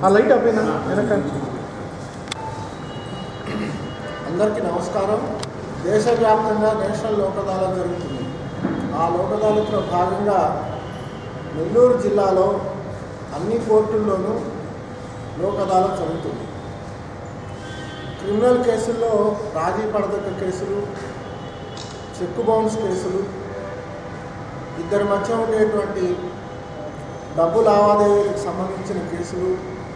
ఆ లైట్ అప్పైనా వెనకండి అందరికీ నమస్కారం దేశవ్యాప్తంగా నేషనల్ లోక్ అదాలత్ జరుగుతుంది ఆ లోక్ అదాలత్లో భాగంగా నెల్లూరు జిల్లాలో అన్ని కోర్టుల్లోనూ లోక్ అదాలత్ జరుగుతుంది క్రిమినల్ కేసుల్లో రాజీ పడదగ్గ కేసులు చెక్ బౌన్స్ కేసులు ఇద్దరి మధ్య ఉండేటువంటి డబ్బు లావాదేవీలకు సంబంధించిన కేసులు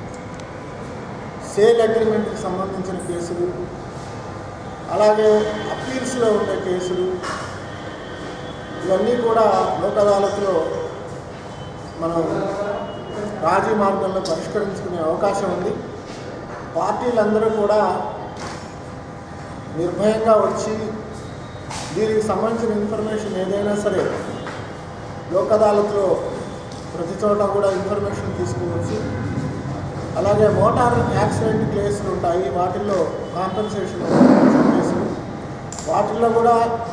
సేల్ అగ్రిమెంట్కి సంబంధించిన కేసులు అలాగే అప్పీల్స్లో ఉండే కేసులు ఇవన్నీ కూడా లోక్ అదాలత్లో మనం రాజీ మార్గంలో పరిష్కరించుకునే అవకాశం ఉంది పార్టీలందరూ కూడా నిర్భయంగా వచ్చి దీనికి సంబంధించిన ఇన్ఫర్మేషన్ ఏదైనా సరే లోక్ అదాలత్లో ప్రతి చోట కూడా ఇన్ఫర్మేషన్ తీసుకోవచ్చు అలాగే మోటార్ యాక్సిడెంట్ కేసులు ఉంటాయి వాటిల్లో కాంపెన్సేషన్ కేసులు వాటిల్లో కూడా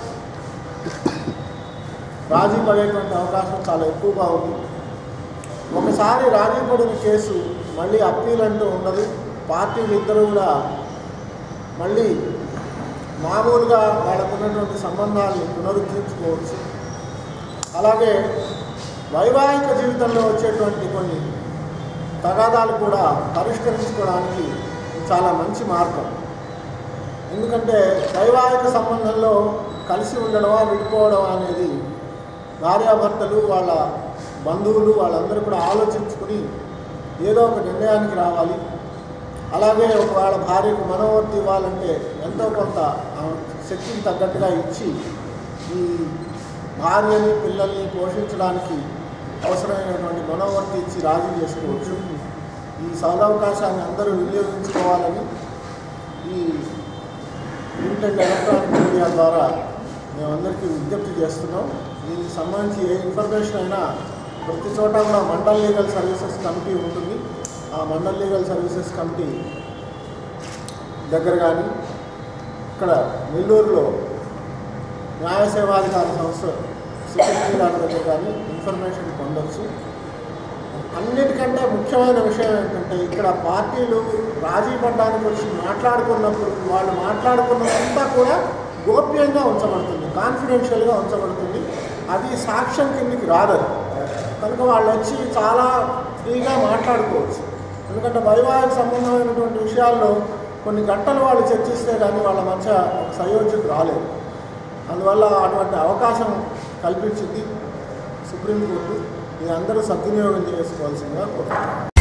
రాజీ పడేటువంటి అవకాశం చాలా ఎక్కువగా ఉంది ఒకసారి రాజీ పడిన కేసు మళ్ళీ అప్పీల్ అంటూ ఉండదు పార్టీలు ఇద్దరు కూడా మళ్ళీ మామూలుగా వాళ్ళకున్నటువంటి సంబంధాలను పునరుద్ధరించుకోవచ్చు అలాగే వైవాహిక జీవితంలో వచ్చేటువంటి కొన్ని తగాదాలు కూడా పరిష్కరించుకోవడానికి చాలా మంచి మార్గం ఎందుకంటే వైవాహిక సంబంధంలో కలిసి ఉండడమా విడిపోవడమా అనేది భార్యాభర్తలు వాళ్ళ బంధువులు వాళ్ళందరూ కూడా ఆలోచించుకుని ఏదో ఒక నిర్ణయానికి రావాలి అలాగే ఒకవేళ భార్యకు మనోవర్తి ఇవ్వాలంటే ఎంతో కొంత ఆ శక్తికి తగ్గట్టుగా ఇచ్చి ఈ భార్యని పిల్లల్ని పోషించడానికి అవసరమైనటువంటి మనోవర్తి ఇచ్చి రాజీ చేసుకోవచ్చు ఈ సదవకాశాన్ని అందరూ వినియోగించుకోవాలని ఈ ప్రింట్ అండ్ ఎలక్ట్రానిక్ మీడియా ద్వారా మేమందరికీ విజ్ఞప్తి చేస్తున్నాం దీనికి సంబంధించి ఏ ఇన్ఫర్మేషన్ అయినా ప్రతి చోట కూడా మండల్ లీగల్ సర్వీసెస్ కమిటీ ఉంటుంది ఆ మండల్ లీగల్ సర్వీసెస్ కమిటీ దగ్గర కానీ ఇక్కడ నెల్లూరులో న్యాయ సేవాధికార సంస్థ సెక్రటరీ గారి దగ్గర కానీ ఇన్ఫర్మేషన్ పొందవచ్చు అన్నిటికంటే ముఖ్యమైన విషయం ఏంటంటే ఇక్కడ పార్టీలు రాజీ పడడానికి వచ్చి మాట్లాడుకున్నప్పుడు వాళ్ళు మాట్లాడుకున్నదంతా కూడా గోప్యంగా ఉంచబడుతుంది కాన్ఫిడెన్షియల్గా ఉంచబడుతుంది అది సాక్ష్యం కిందికి రాదది కనుక వాళ్ళు వచ్చి చాలా ఫ్రీగా మాట్లాడుకోవచ్చు ఎందుకంటే వైవాహిక సంబంధమైనటువంటి విషయాల్లో కొన్ని గంటలు వాళ్ళు చర్చిస్తే కానీ వాళ్ళ మధ్య ఒక సయోధ్యకు రాలేదు అందువల్ల అటువంటి అవకాశం కల్పించింది సుప్రీంకోర్టు ఇది అందరూ సద్వినియోగం చేసుకోవాల్సిందిగా కోరుతున్నాను